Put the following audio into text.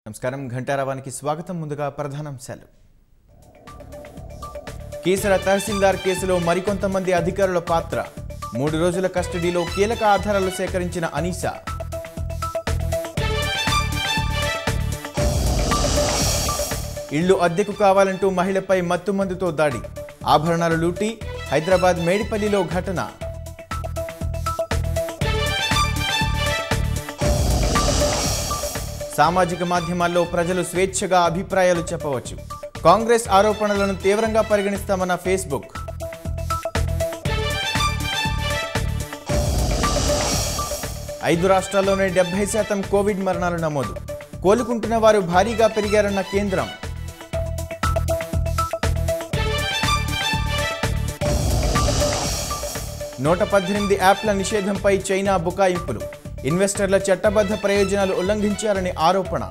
నమస్కారం ఘంటారావానికి స్వాగతం ముందుగా ప్రధానాంశాలు కీసర తహసీల్దార్ కేసులో మరికొంతమంది అధికారుల పాత్ర మూడు రోజుల కస్టడీలో కీలక ఆధారాలు సేకరించిన అనీసా ఇళ్లు అద్దెకు కావాలంటూ మహిళపై మత్తుమందుతో దాడి ఆభరణాలు లూటి హైదరాబాద్ మేడిపల్లిలో ఘటన సామాజిక మాధ్యమాల్లో ప్రజలు స్వేచ్ఛగా అభిప్రాయాలు చెప్పవచ్చు కాంగ్రెస్ ఆరోపణలను తీవ్రంగా పరిగణిస్తామన్న ఫేస్బుక్ ఐదు రాష్ట్రాల్లోనే డెబ్బై శాతం కోవిడ్ మరణాలు నమోదు కోలుకుంటున్న వారు భారీగా పెరిగారన్న కేంద్రం నూట పద్దెనిమిది యాప్ల నిషేధంపై చైనా బుకాయింపులు ఇన్వెస్టర్ల చట్టబద్ధ ప్రయోజనాలు ఉల్లంఘించారని ఆరోపణ